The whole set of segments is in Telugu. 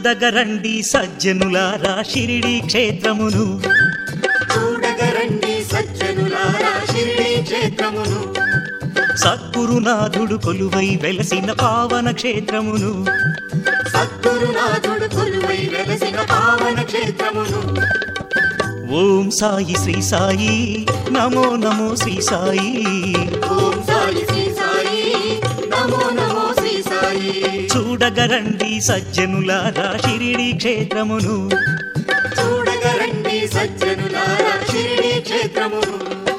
చూడగరండి సజ్జనులారా షిరిడి క్షేత్రమును చూడగరండి సజ్జనులారా షిరిడి క్షేత్రమును సద్గురునాథుడు కొలువై వెలసిన పావన క్షేత్రమును సద్గురునాథుడు కొలువై వెలసిన పావన క్షేత్రమును ఓం సాయి శ్రీ సాయి నమో నమో శ్రీ సాయి ఓం సాయి శ్రీ సాయి నమో నమో శ్రీ సాయి చూడగరండి సజ్జనులారా షిరిడి క్షేత్రమును చూడగరండి సజ్జనులారా షిరిడి క్షేత్రమును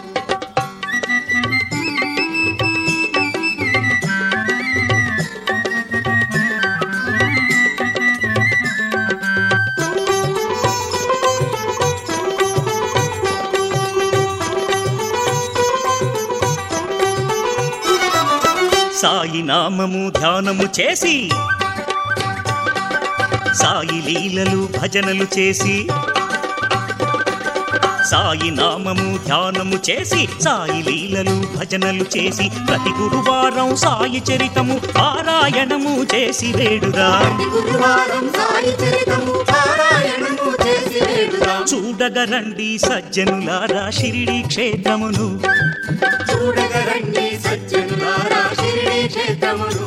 సాయి నామము ధ్యానము చేసి సాయి లీలలు భజనలు చేసి సాయి నామము ధ్యానము చేసి సాయి లీలలు భజనలు చేసి ప్రతి గురువారం సాయి చరితము పారాయణము చేసి వేడుదా ప్రతి గురువారం సాయి చరితము పారాయణము చేసి వేడుదాం చూడగరండి సజ్జనులారా షిరిడి క్షేత్రమును చూడగరండి సజ్జనులారా షిరిడి క్షేత్రమును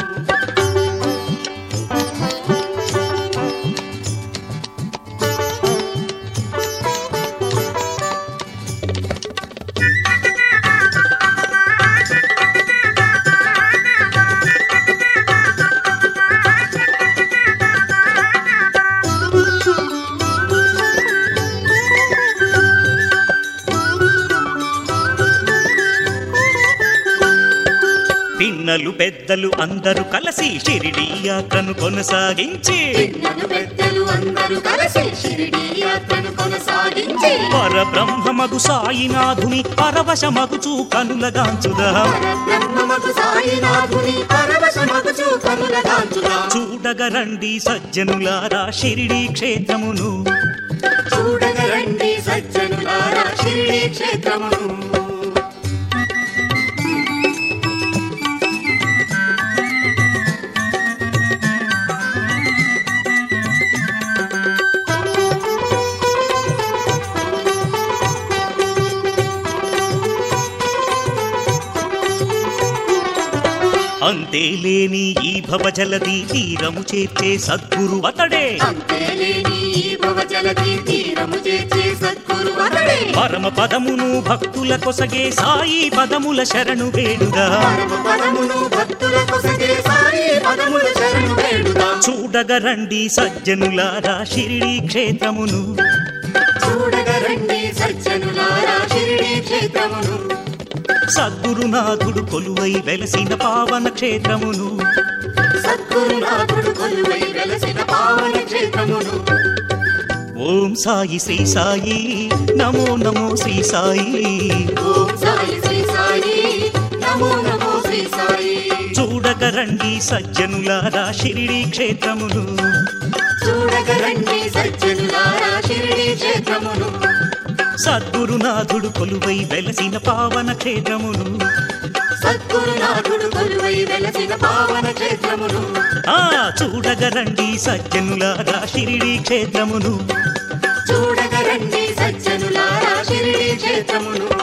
పిన్నలు పెద్దలు అందరూ కలిసి షిరిడి యాత్రను కొనసాగించి చిన్నలు పెద్దలు అందరూ కలిసి షిరిడి యాత్రను కొనసాగించి పరబ్రహ్మమగు సాయినాథుని పరవశమగుచూ కనులగాంచుదా పరబ్రహ్మమగు సాయినాథుని పరవశమగుచు కనులగాంచుదాం చూడగరండి సజ్జనులారా షిరిడి క్షేత్రమును చూడగరండి సజ్జనులారా షిరిడి క్షేత్రమును అంతేలేని ఈ భవజలది తీరము చేర్చే సద్గురు అతడే అంతేలేని ఈ భవజలది తీరము చేర్చే సద్గురు అతడే పరమ పదమును భక్తుల కొసగే సాయి పదముల శరణు వేడుగా పరమ పదమును భక్తుల కొసగే సాయి పదముల శరణు వేడుదాం చూడగరండి సజ్జనులారా షిరిడి క్షేత్రమును చూడగరండి సజ్జనులారా షిరిడి క్షేత్రమును సద్గురునాథుడు కొలువై వెలసిన పావన క్షేత్రమును సద్గురునాథుడు కొలువై వెలసిన పావన క్షేత్రమును ఓం సాయి శ్రీ సాయి నమో నమో శ్రీ సాయి ఓం సాయి శ్రీ సాయి నమో నమో శ్రీ సాయి చూడగరండి సజ్జనులారా షిరిడి క్షేత్రమును చూడగరండి సజ్జనులారా షిరిడి క్షేత్రమును సద్గురునాథుడు కొలువై వెలసిన పావన క్షేత్రమును సద్గురునాథుడు కొలువై వెలసిన పావన క్షేత్రమును ఆ చూడగరండి సజ్జనులారా షిరిడి క్షేత్రమును చూడగరండి సజ్జనులారా షిరిడి క్షేత్రమును